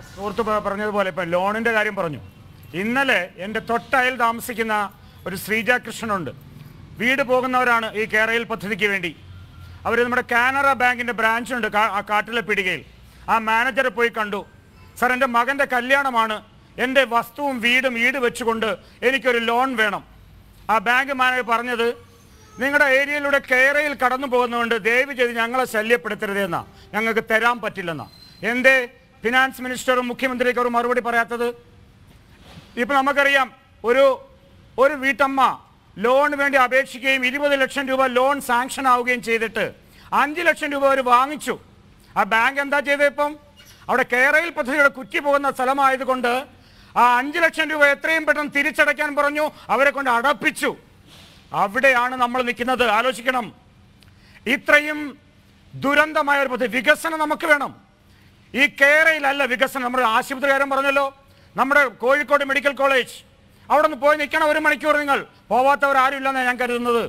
സുഹൃത്ത് പ- പറഞ്ഞതുപോലെ ഇപ്പൊ ലോണിന്റെ കാര്യം പറഞ്ഞു ഇന്നലെ എൻ്റെ തൊട്ടയൽ താമസിക്കുന്ന ഒരു ശ്രീജ കൃഷ്ണനുണ്ട് വീട് പോകുന്നവരാണ് ഈ കേരയിൽ പദ്ധതിക്ക് വേണ്ടി അവർ നമ്മുടെ കാനറ ബാങ്കിന്റെ ബ്രാഞ്ച് ഉണ്ട് കാ- ആ കാട്ടിലെ പിടികയിൽ ആ മാനേജറെ പോയി കണ്ടു സാർ എൻ്റെ മകൻ്റെ കല്യാണമാണ് എൻ്റെ വസ്തുവും വീടും ഈട് വെച്ചുകൊണ്ട് എനിക്കൊരു ലോൺ വേണം ആ ബാങ്ക് മാനേജർ പറഞ്ഞത് നിങ്ങളുടെ ഏരിയയിലൂടെ കേരയിൽ കടന്നു പോകുന്നതുകൊണ്ട് ദയവ് ചെയ്ത് ഞങ്ങളെ ശല്യപ്പെടുത്തരുതെന്നാ ഞങ്ങൾക്ക് തരാൻ പറ്റില്ലെന്നാ എന്തേ ഫിനാൻസ് മിനിസ്റ്ററും മുഖ്യമന്ത്രിക്ക് ഒരു മറുപടി പറയാത്തത് ഇപ്പൊ നമുക്കറിയാം ഒരു ഒരു വീട്ടമ്മ ലോണിന് വേണ്ടി അപേക്ഷിക്കുകയും ഇരുപത് ലക്ഷം രൂപ ലോൺ സാങ്ഷൻ ആവുകയും ചെയ്തിട്ട് അഞ്ച് ലക്ഷം രൂപ അവർ വാങ്ങിച്ചു ആ ബാങ്ക് എന്താ ചെയ്തത് ഇപ്പം അവിടെ കേരയിൽ പദ്ധതിയുടെ കുറ്റി പോകുന്ന സ്ഥലമായതുകൊണ്ട് ആ അഞ്ച് ലക്ഷം രൂപ എത്രയും പെട്ടെന്ന് തിരിച്ചടയ്ക്കാൻ പറഞ്ഞു അവരെ കൊണ്ട് അടപ്പിച്ചു അവിടെയാണ് നമ്മൾ നിൽക്കുന്നത് ആലോചിക്കണം ഇത്രയും ദുരന്തമായ ഒരു പദ്ധതി വികസനം നമുക്ക് വേണം ഈ കേരളയിലല്ല വികസനം നമ്മുടെ ആശുപത്രി കാര്യം പറഞ്ഞല്ലോ നമ്മുടെ കോഴിക്കോട് മെഡിക്കൽ കോളേജ് അവിടെ നിന്ന് പോയി നിൽക്കണം ഒരു മണിക്കൂർ നിങ്ങൾ പോവാത്തവർ ആരും ഇല്ലെന്നാണ് ഞാൻ കരുതുന്നത്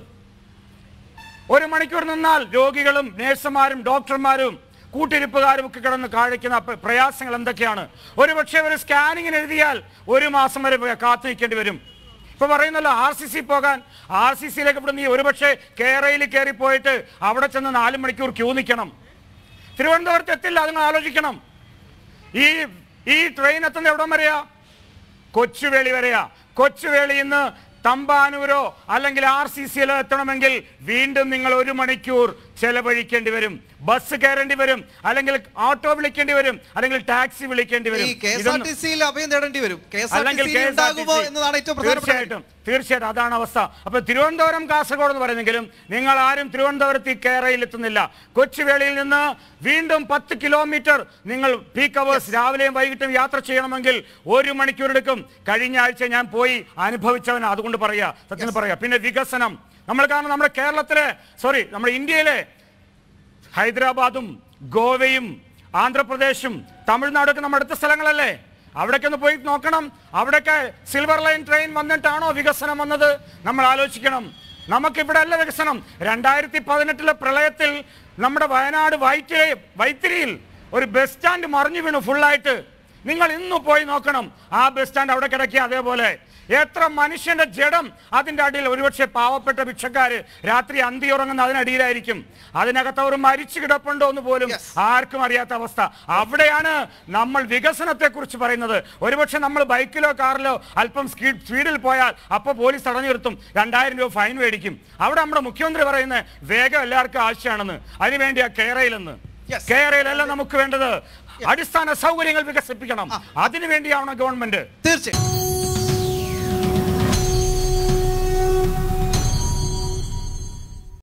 ഒരു മണിക്കൂർ നിന്നാൽ രോഗികളും നേഴ്സുമാരും ഡോക്ടർമാരും കൂട്ടിരിപ്പുകാരും ഒക്കെ കിടന്ന് കാണിക്കുന്ന പ്ര- പ്രയാസങ്ങൾ എന്തൊക്കെയാണ് ഒരു പക്ഷേ ഒരു സ്കാനിങ്ങിന് എഴുതിയാൽ ഒരു മാസം വരെ പോയി കാത്തു നിൽക്കേണ്ടി വരും ഇപ്പൊ പറയുന്നല്ലോ ആർ സി സി പോകാൻ ആർ സി സിയിലേക്ക് ഇവിടെ നീ ഒരുപക്ഷെ കേരളയിൽ കയറി പോയിട്ട് അവിടെ ചെന്ന് നാല് മണിക്കൂർ ക്യൂ നിൽക്കണം തിരുവനന്തപുരത്ത് എത്തില്ല നിങ്ങൾ ആലോചിക്കണം ഈ ഈ ട്രെയിൻ എത്തുന്ന എവിടം വരെയാ കൊച്ചുവേളി വരെയാ കൊച്ചുവേളിയിൽ നിന്ന് തമ്പാനൂരോ അല്ലെങ്കിൽ ആർ സി സിയിലോ എത്തണമെങ്കിൽ വീണ്ടും നിങ്ങൾ ഒരു മണിക്കൂർ ചെലവഴിക്കേണ്ടി വരും ബസ് കയറേണ്ടി വരും അല്ലെങ്കിൽ ഓട്ടോ വിളിക്കേണ്ടി വരും അല്ലെങ്കിൽ ടാക്സി വിളിക്കേണ്ടി വരും ഈ കെ എസ് ആർ ഇതൊന്നും- ടി സിയിൽ അഭയം തേടേണ്ടി വരും കെ എസ് ആർ ടി അല്ലെങ്കിൽ സിയിൽ ഉണ്ടാകുമോ എന്നതാണ് ഏറ്റവും പ്രധാനപ്പെട്ട കാര്യം. തീർച്ചയായിട്ടും തീർച്ചയായിട്ടും അതാണ് അവസ്ഥ അപ്പൊ തിരുവനന്തപുരം കാസർഗോഡ് എന്ന് പറയുന്നെങ്കിലും നിങ്ങൾ ആരും തിരുവനന്തപുരത്ത് ഈ കേരളയിൽ എത്തുന്നില്ല കൊച്ചുവേളിയിൽ നിന്ന് വീണ്ടും പത്ത് കിലോമീറ്റർ നിങ്ങൾ പീക്ക് അവേഴ്സ് രാവിലെയും വൈകിട്ടും യാത്ര ചെയ്യണമെങ്കിൽ ഒരു മണിക്കൂർ എടുക്കും കഴിഞ്ഞ ആഴ്ച ഞാൻ പോയി അനുഭവിച്ചവൻ അതുകൊണ്ട് പറയാ സത്യത്തിൽ പറയാ പിന്നെ വികസനം നമ്മൾ കാരണം നമ്മുടെ കേരളത്തിലെ സോറി നമ്മുടെ ഇന്ത്യയിലെ ഹൈദരാബാദും ഗോവയും ആന്ധ്രാപ്രദേശും തമിഴ്നാടൊക്കെ നമ്മുടെ അടുത്ത സ്ഥലങ്ങളല്ലേ അവിടേക്ക് ഒന്ന് പോയി നോക്കണം അവിടേക്ക് സിൽവർ ലൈൻ ട്രെയിൻ വന്നിട്ടാണോ വികസനം വന്നത് നമ്മൾ ആലോചിക്കണം നമുക്കിവിടെ അല്ല വികസനം രണ്ടായിരത്തി പതിനെട്ടിലെ പ്രളയത്തിൽ നമ്മുടെ വയനാട് വൈറ്റിലെ വൈത്തിരിയിൽ ഒരു ബസ് സ്റ്റാൻഡ് മറിഞ്ഞു വീണു ഫുള്ളായിട്ട് നിങ്ങൾ ഇന്ന് പോയി നോക്കണം ആ ബസ് സ്റ്റാൻഡ് അവിടെ കിടക്കിയ അതേപോലെ എത്ര മനുഷ്യന്റെ ജഡം അതിന്റെ അടിയിൽ ഒരുപക്ഷെ പാവപ്പെട്ട ഭിക്ഷക്കാര് രാത്രി അന്തി ഉറങ്ങുന്ന അതിനടിയിലായിരിക്കും അതിനകത്ത് അവർ മരിച്ചു കിടപ്പുണ്ടോ എന്ന് പോലും Yes. ആർക്കും അറിയാത്ത അവസ്ഥ അവിടെയാണ് നമ്മൾ വികസനത്തെ കുറിച്ച് പറയുന്നത് ഒരുപക്ഷെ നമ്മൾ ബൈക്കിലോ കാറിലോ അല്പം സ്പീഡ് സ്പീഡിൽ പോയാൽ അപ്പൊ പോലീസ് തടഞ്ഞു നിർത്തും രണ്ടായിരം രൂപ ഫൈൻ മേടിക്കും അവിടെ നമ്മുടെ മുഖ്യമന്ത്രി പറയുന്നത് വേഗം എല്ലാവർക്കും ആവശ്യമാണെന്ന് അതിനുവേണ്ടിയാ കേരളയിലെന്ന് Yes. കേരളയിലല്ല നമുക്ക് വേണ്ടത് അടിസ്ഥാന സൗകര്യങ്ങൾ വികസിപ്പിക്കണം അതിനുവേണ്ടിയാണ് ഗവൺമെന്റ് തീർച്ചയായും